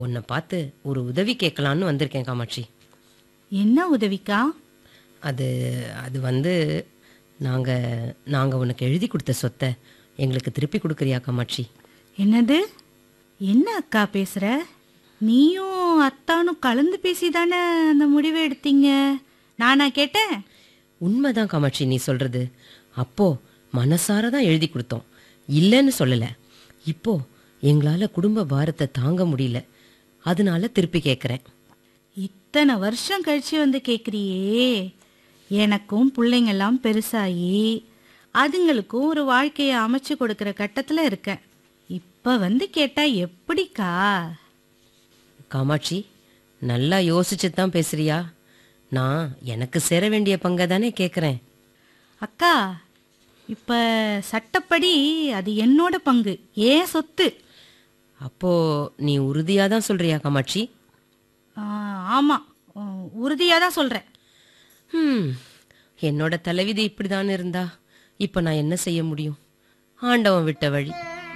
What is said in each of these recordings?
உன்னை பார்த்து ஒரு உதவி கேட்கலான்னு வந்திருக்கேன் காமாட்சி என்ன உதவிக்கா அது அது வந்து நாங்கள் நாங்கள் உனக்கு எழுதி கொடுத்த சொத்தை எங்களுக்கு திருப்பி கொடுக்குறியா காமாட்சி என்னது என்ன அக்கா பேசுற நீயும் அத்தானும் கலந்து பேசிதானே அந்த முடிவை எடுத்தீங்க நானா கேட்டேன் உண்மைதான் காமாட்சி நீ சொல்றது அப்போ மனசார தான் எழுதி கொடுத்தோம் இல்லைன்னு சொல்லல இப்போ எங்களால குடும்ப பாரத்தை தாங்க முடியல அதனால திருப்பி கேட்குறேன் இத்தனை வருஷம் கழிச்சு வந்து கேக்குறியே எனக்கும் பிள்ளைங்கெல்லாம் பெருசாகி அதுங்களுக்கும் ஒரு வாழ்க்கையை அமைச்சு கொடுக்கிற கட்டத்துல இருக்கேன் இப்ப வந்து கேட்டா எப்படிக்கா காமாட்சி நல்லா யோசிச்சு தான் பேசுறியா நான் எனக்கு சேர வேண்டிய பங்கை தானே கேட்குறேன் அக்கா இப்ப சட்டப்படி அது என்னோட பங்கு ஏன் சொத்து அப்போ நீ உறுதியா தான் சொல்றியா காமாட்சி ஆ, ஆமா உறுதியா தான் சொல்றேன் ஹம், என்னோட தலைவிதி இப்படிதான் இருந்தா இப்ப நான் என்ன செய்ய முடியும் ஆண்டவன் விட்ட வழி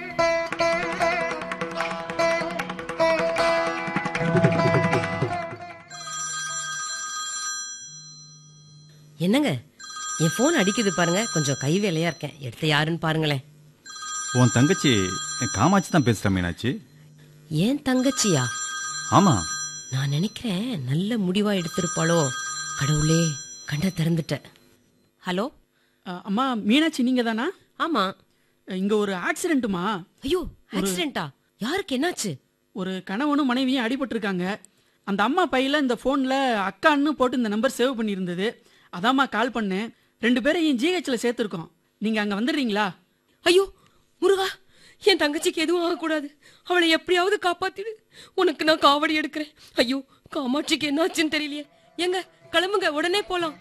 என்னங்க என் ஃபோன் அடிக்குது பாருங்க கொஞ்சம் கை வேலையா இருக்கேன் எடுத்து யாருன்னு பாருங்களேன் உன் தங்கச்சி காமாட்சி தான் பேசுற மீனாட்சி ஏன் தங்கச்சியா ஆமா நான் நினைக்கிறேன் நல்ல முடிவா எடுத்திருப்பாளோ கடவுளே கண்ணை திறந்துட்டேன் ஹலோ அ, அம்மா மீனாட்சி நீங்க தானா ஆமா இங்க ஒரு ஆக்சிடென்ட்டுமா ஐயோ ஆக்சிடென்ட்டா யாருக்கு என்னாச்சு ஒரு கணவனும் மனைவியும் அடிபட்டிருக்காங்க அந்த அம்மா பையில இந்த போன்ல அக்கான்னு போட்டு இந்த நம்பர் சேவ் பண்ணியிருந்தது அதாம்மா கால் பண்ணேன் ரெண்டு பேரையும் ஜிஹெச்ல சேர்த்துருக்கோம் நீங்க அங்க வந்துடுறீங்களா ஐயோ முருகா என் தங்கச்சிக்கு எதுவும் ஆகக்கூடாது அவளை எப்படியாவது காப்பாத்திடு உனக்கு நான் காவடி எடுக்கிறேன் ஐயோ காமாட்சிக்கு என்னாச்சுன்னு தெரியலையே எங்க கிளம்புங்க உடனே போலாம்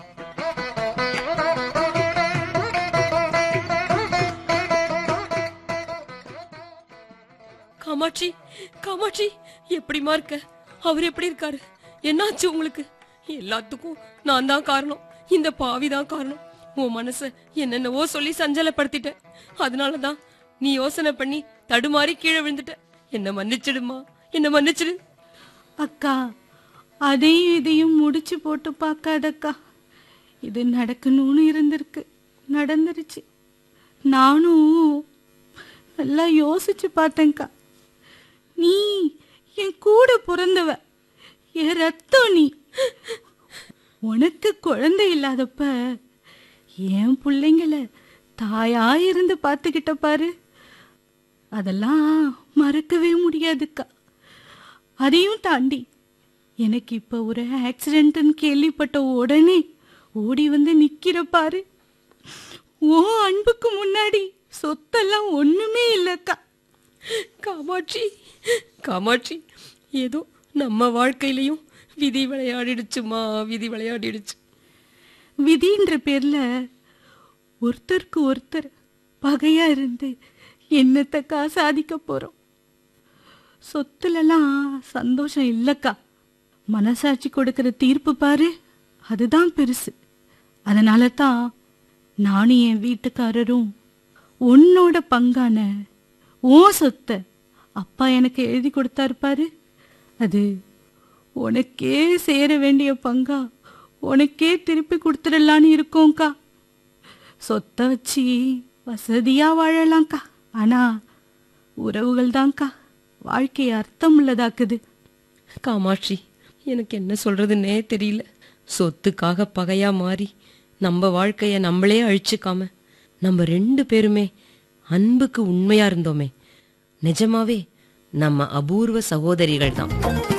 காமாட்சி காமாட்சி எப்படிமா இருக்க அவர் எப்படி இருக்காரு என்னாச்சு உங்களுக்கு எல்லாத்துக்கும் நான் தான் காரணம் இந்த பாவி தான் காரணம் உன் மனச என்னென்னவோ சொல்லி சஞ்சலப்படுத்திட்டேன் அதனாலதான் நீ யோசனை பண்ணி தடுமாறி கீழே விழுந்துட்ட என்ன மன்னிச்சிடுமா என்ன மன்னிச்சிடு அக்கா அதையும் இதையும் முடிச்சு போட்டு பார்க்காதக்கா இது நடக்கணும்னு இருந்திருக்கு நடந்துருச்சு நானும் நல்லா யோசிச்சு பார்த்தேன்க்கா நீ என் கூட பிறந்தவ என் ரத்தம் நீ உனக்கு குழந்தை இல்லாதப்ப என் பிள்ளைங்கள தாயா இருந்து பார்த்துக்கிட்ட பாரு அதெல்லாம் மறக்கவே முடியாதுக்கா அதையும் தாண்டி எனக்கு இப்ப ஒரு ஆக்சிடென்ட்னு கேள்விப்பட்ட உடனே ஓடி வந்து நிக்கிற பாரு ஓ அன்புக்கு முன்னாடி சொத்தெல்லாம் ஒண்ணுமே இல்லக்கா காமாட்சி காமாட்சி ஏதோ நம்ம வாழ்க்கையிலயும் விதி விளையாடிடுச்சுமா விதி விளையாடிடுச்சு விதின்ற பேர்ல ஒருத்தருக்கு ஒருத்தர் பகையா இருந்து என்னத்தக்கா சாதிக்க போறோம் சொத்துலலாம் சந்தோஷம் இல்லக்கா மனசாட்சி கொடுக்கிற தீர்ப்பு பாரு அதுதான் பெருசு அதனால தான் நானும் என் வீட்டுக்காரரும் உன்னோட பங்கான ஓ சொத்தை அப்பா எனக்கு எழுதி கொடுத்தாரு பாரு அது உனக்கே சேர வேண்டிய பங்கா உனக்கே திருப்பி கொடுத்துடலான்னு இருக்கோம்க்கா சொத்தை வச்சு வசதியா வாழலாம்க்கா ஆனா உறவுகள் தான்க்கா வாழ்க்கையை அர்த்தம் உள்ளதாக்குது காமாட்சி எனக்கு என்ன சொல்றதுன்னே தெரியல சொத்துக்காக பகையா மாறி நம்ம வாழ்க்கைய நம்மளே அழிச்சுக்காம நம்ம ரெண்டு பேருமே அன்புக்கு உண்மையா இருந்தோமே நிஜமாவே நம்ம அபூர்வ சகோதரிகள் தான்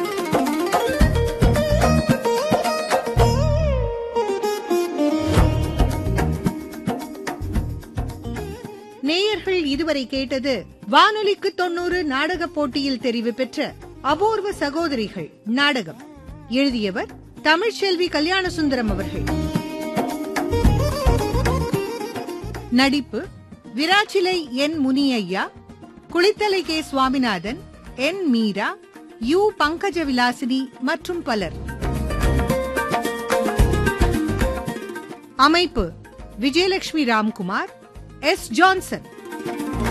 நேயர்கள் இதுவரை கேட்டது வானொலிக்கு தொண்ணூறு நாடக போட்டியில் தெரிவு பெற்ற அபூர்வ சகோதரிகள் நாடகம் எழுதியவர் தமிழ்ச்செல்வி கல்யாணசுந்தரம் அவர்கள் நடிப்பு Virachilai N Muniyaiya Kulithalai K Swaminathan N Meera U Pankaja Vilasini மற்றும் பலர் அமைப்பு விஜயலட்சுமி ராம்குமார் எஸ் ஜான்சன்